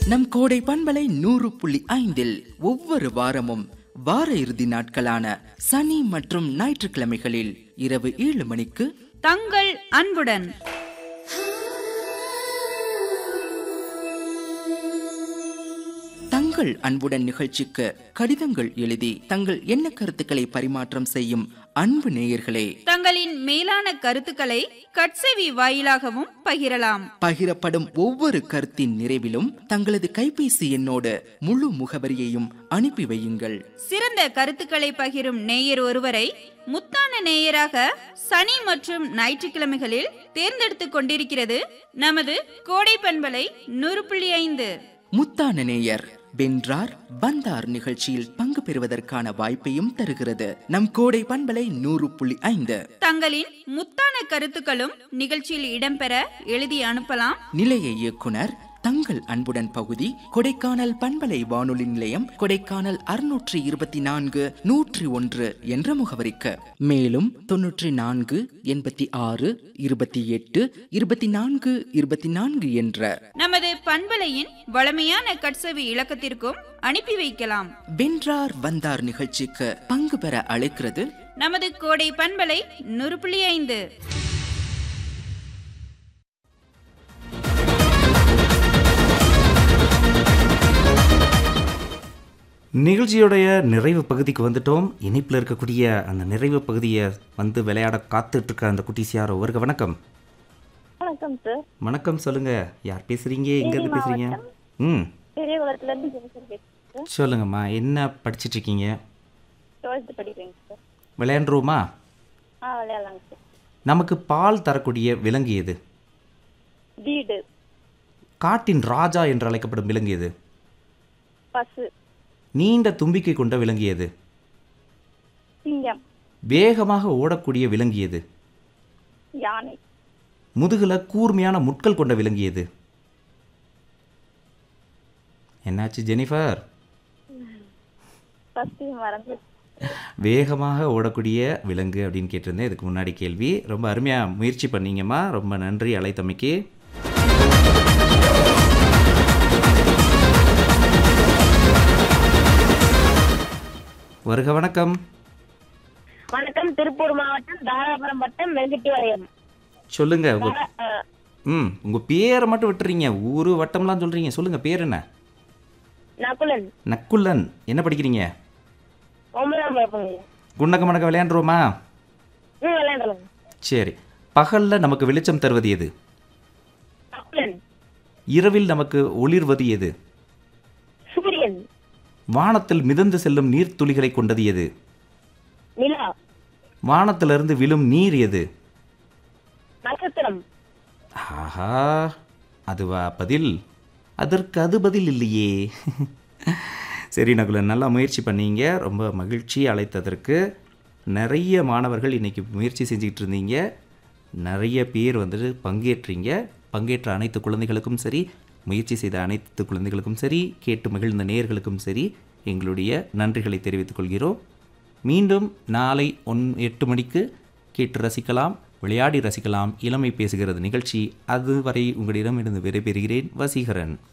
நம் கோடை பண்பலை நூறு புள்ளி ஐந்தில் ஒவ்வொரு வாரமும் வார இறுதி நாட்களான சனி மற்றும் ஞாயிற்றுக்கிழமைகளில் இரவு ஏழு மணிக்கு தங்கள் அன்புடன் தங்கள் அன்புடன் நிகழ்ச்சிக்கு கடிதங்கள் எழுதி தங்கள் எண்ண கருத்துக்களை பரிமாற்றம் செய்யும் அன்பு நேயர்களே தங்களின் மேலான கருத்துக்களை கட்செவி வாயிலாகவும் பகிரலாம் பகிரப்படும் ஒவ்வொரு கருத்தின் நிறைவிலும் தங்களது கைபேசி எண்ணோடு முழு முகவரியையும் அனுப்பி வையுங்கள் சிறந்த கருத்துக்களை பகிரும் நேயர் ஒருவரை முத்தான நேயராக சனி மற்றும் ஞாயிற்றுக்கிழமைகளில் தேர்ந்தெடுத்துக் கொண்டிருக்கிறது நமது கோடை பண்பலை நூறு புள்ளி ஐந்து முத்தான நேயர் வென்றார் வந்தார் நிகழ்ச்சியில் பங்கு பெறுவதற்கான வாய்ப்பையும் தருகிறது நம் கோடை பண்பலை நூறு புள்ளி ஐந்து தங்களின் முத்தான கருத்துக்களும் நிகழ்ச்சியில் இடம்பெற எழுதி அனுப்பலாம் நிலைய இயக்குனர் தங்கள் அன்புடன் பகுதி கொடைக்கானல் பண்பலை வானொலி நிலையம் கொடைக்கானல் அறுநூற்றி இருபத்தி நான்கு நூற்றி ஒன்று என்ற முகவரிக்கு மேலும் தொன்னூற்றி நான்கு எண்பத்தி ஆறு இருபத்தி எட்டு இருபத்தி நான்கு இருபத்தி நான்கு என்ற நமது பண்பலையின் வளமையான கட்செவி இலக்கத்திற்கும் அனுப்பி வைக்கலாம் வென்றார் வந்தார் நிகழ்ச்சிக்கு பங்கு பெற அழைக்கிறது நமது கோடை பண்பலை நூறு புள்ளி ஐந்து நிகழ்ச்சியுடைய நிறைவு பகுதிக்கு வந்துட்டோம் இனிப்பில் இருக்கக்கூடிய அந்த நிறைவு பகுதியை வந்து விளையாட காத்துட்டு இருக்க அந்த குட்டிஸ் யாரோ வருக வணக்கம் வணக்கம் சார் வணக்கம் சொல்லுங்க யார் பேசுறீங்க எங்கேருந்து பேசுறீங்க ம் பெரியகுளத்துல இருந்து ஜெனிஃபர் பேசுறேன் சார் சொல்லுங்கம்மா என்ன படிச்சிட்டு இருக்கீங்க டுவெல்த் படிக்கிறேங்க சார் விளையாண்டுருவோமா ஆ விளையாடலாங்க சார் நமக்கு பால் தரக்கூடிய விலங்கு எது வீடு காட்டின் ராஜா என்று அழைக்கப்படும் விலங்கு எது பசு நீண்ட தும்பிக்கை கொண்ட விலங்கு எது சிங்கம் வேகமாக ஓடக்கூடிய விலங்கு எது யானை முதுகுல கூர்மையான முட்கள் கொண்ட விலங்கு எது என்னாச்சு ஜெனிஃபர் ஃபர்ஸ்ட் மறந்து வேகமாக ஓடக்கூடிய விலங்கு அப்படின்னு கேட்டிருந்தேன் இதுக்கு முன்னாடி கேள்வி ரொம்ப அருமையாக முயற்சி பண்ணீங்கம்மா ரொம்ப நன்றி அழைத்தமைக்கு வருக வணக்கம் வணக்கம் திருப்பூர் மாவட்டம் தாராபுரம் வட்டம் வெங்கட்டிவாளையம் சொல்லுங்க உங்க ஆ, ம் உங்க பேரை மட்டும் விட்டுறீங்க ஊரு வட்டம்லாம் சொல்றீங்க சொல்லுங்க பேர் என்ன நகுலன் நக்குள்ளன் என்ன படிக்கிறீங்க ஒன்பதாம் வகுப்புங்க குண்டக்க மணக்க விளையாண்டுருவோமா ம் விளையாடலாம் சரி பகல்ல நமக்கு வெளிச்சம் தருவது எது நகுலன் இரவில் நமக்கு ஒளிர்வது எது சூரியன் வானத்தில் மிதந்து செல்லும் நீர்த்துளிகளை கொண்டது எது நிலா வானத்திலிருந்து விழும் நீர் எது நட்சத்திரம் ஆஹா அதுவா பதில் அதற்கு அது பதில் இல்லையே சரி நகுலன் நல்லா முயற்சி பண்ணீங்க ரொம்ப மகிழ்ச்சி அழைத்ததற்கு நிறைய மாணவர்கள் இன்றைக்கி முயற்சி செஞ்சுக்கிட்டு இருந்தீங்க நிறைய பேர் வந்துட்டு பங்கேற்றீங்க பங்கேற்ற அனைத்து குழந்தைகளுக்கும் சரி முயற்சி செய்த அனைத்து குழந்தைகளுக்கும் சரி கேட்டு மகிழ்ந்த நேயர்களுக்கும் சரி எங்களுடைய நன்றிகளை தெரிவித்துக் கொள்கிறோம் மீண்டும் நாளை ஒன் எட்டு மணிக்கு கேட்டு ரசிக்கலாம் விளையாடி ரசிக்கலாம் இளமை பேசுகிறது நிகழ்ச்சி அதுவரை உங்களிடமிருந்து விடைபெறுகிறேன் வசீகரன்